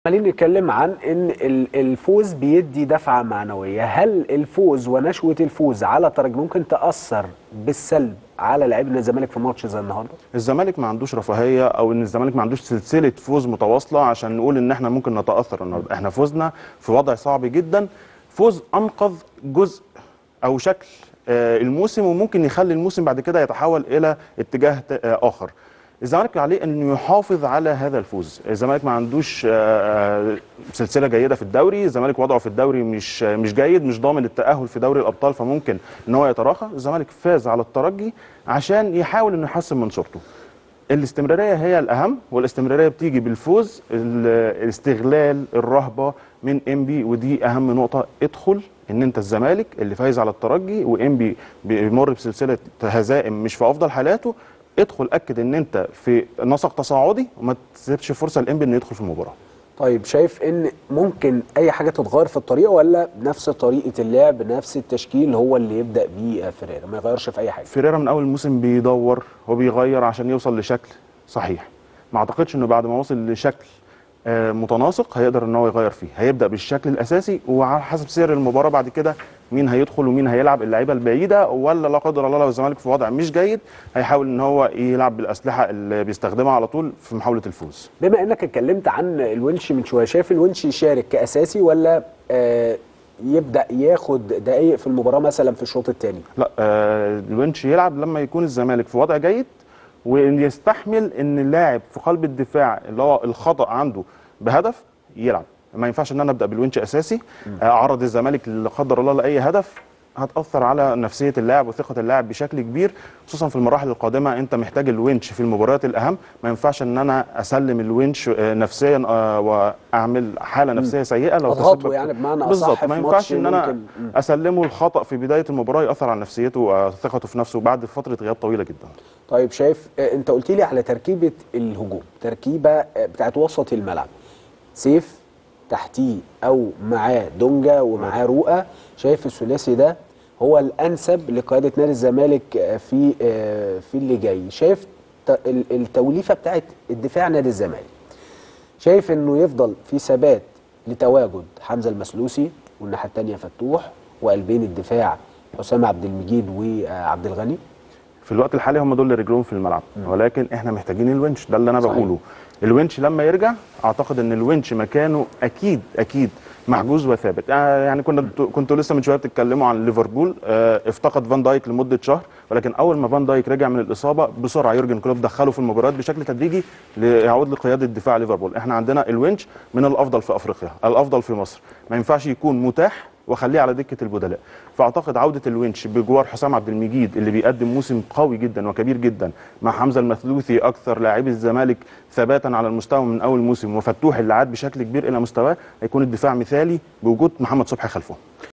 عمالين نتكلم عن ان ال- الفوز بيدي دفعه معنويه هل الفوز ونشوه الفوز على ترجي ممكن تاثر بالسلب على لاعبي الزمالك في ماتش زي النهارده الزمالك ما عندوش رفاهيه او ان الزمالك ما عندوش سلسله فوز متواصله عشان نقول ان احنا ممكن نتاثر النهارده احنا فوزنا في وضع صعب جدا فوز انقذ جزء او شكل آه، الموسم وممكن يخلي الموسم بعد كده يتحول الى اتجاه ت- آه، اخر الزمالك عليه انه يحافظ على هذا الفوز الزمالك ما عندوش آه، آه، سلسله جيده في الدوري الزمالك وضعه في الدوري مش آه، مش جيد مش ضامن التاهل في دوري الابطال فممكن ان هو يتراخى الزمالك فاز على الترجي عشان يحاول انه يحسن من صورته الاستمراريه هي الاهم والاستمراريه بتيجي بالفوز ال- الاستغلال الرهبه من انبي ودي اهم نقطه ادخل ان انت الزمالك اللي فايز على الترجي وانبي بيمر بسلسله هزائم مش في افضل حالاته ادخل اكد ان انت في نسق تصاعدي وما تسيبش فرصه لانبي انه يدخل في المباراه طيب شايف ان ممكن اي حاجه تتغير في الطريقه ولا نفس طريقه اللعب نفس التشكيل هو اللي يبدا بيه فيريرا ما يغيرش في اي حاجه فيريرا من اول الموسم بيدور وبيغير عشان يوصل لشكل صحيح ما اعتقدش انه بعد ما وصل لشكل آه، متناسق هيقدر ان هو يغير فيه هيبدا بالشكل الاساسي وعلى حسب سير المباراه بعد كده مين هيدخل ومين هيلعب اللعيبه البعيده ولا لا قدر الله لو الزمالك في وضع مش جيد هيحاول ان هو يلعب بالاسلحه اللي بيستخدمها على طول في محاوله الفوز بما انك اتكلمت عن الونش من شويه شايف الونش يشارك كاساسي ولا آه يبدا ياخد دقائق في المباراه مثلا في الشوط الثاني لا آه، الونش يلعب لما يكون الزمالك في وضع جيد ويستحمل ان اللاعب في قلب الدفاع اللي هو الخطا عنده بهدف يلعب ما ينفعش ان انا ابدا بالونش اساسي آه، اعرض الزمالك لا قدر الله لاي هدف هتاثر على نفسيه اللاعب وثقه اللاعب بشكل كبير خصوصا في المراحل القادمه انت محتاج الونش في المباريات الاهم ما ينفعش ان انا اسلم الونش آه، نفسيا آه، واعمل حاله نفسيه سيئه لو أضغطه تسبب- يعني بمعنى أصح بالظبط في ما ماتش ينفعش ان انا ممكن- مم. اسلمه الخطا في بدايه المباراه ياثر على نفسيته وثقته في نفسه بعد فتره غياب طويله جدا طيب شايف آه، انت قلت لي على تركيبه الهجوم تركيبه آه، بتاعت وسط الملعب سيف تحتيه او معاه دونجا ومعاه رؤى شايف الثلاثي ده هو الانسب لقياده نادي الزمالك آه، في آه، في اللي جاي شايف ت- ال- التوليفه بتاعت الدفاع نادي الزمالك شايف انه يفضل في ثبات لتواجد حمزه المسلوسي والناحيه الثانيه فتوح وقلبين الدفاع حسام عبد المجيد وعبد الغني في الوقت الحالي هم دول اللي رجلهم في الملعب ولكن احنا محتاجين الونش ده اللي انا صحيح. بقوله الونش لما يرجع اعتقد ان الونش مكانه اكيد اكيد محجوز وثابت آه يعني كنا كنتوا لسه من شويه بتتكلموا عن ليفربول آه افتقد فان دايك لمده شهر ولكن اول ما فان دايك رجع من الاصابه بسرعه يورجن كلوب دخله في المباريات بشكل تدريجي ليعود لقياده دفاع ليفربول احنا عندنا الونش من الافضل في افريقيا الافضل في مصر ما ينفعش يكون متاح واخليه على دكه البدلاء فاعتقد عوده الونش بجوار حسام عبد المجيد اللي بيقدم موسم قوي جدا وكبير جدا مع حمزه المثلوثي اكثر لاعبي الزمالك ثباتا على المستوى من اول موسم وفتوح اللي عاد بشكل كبير الى مستواه هيكون الدفاع مثالي بوجود محمد صبحي خلفه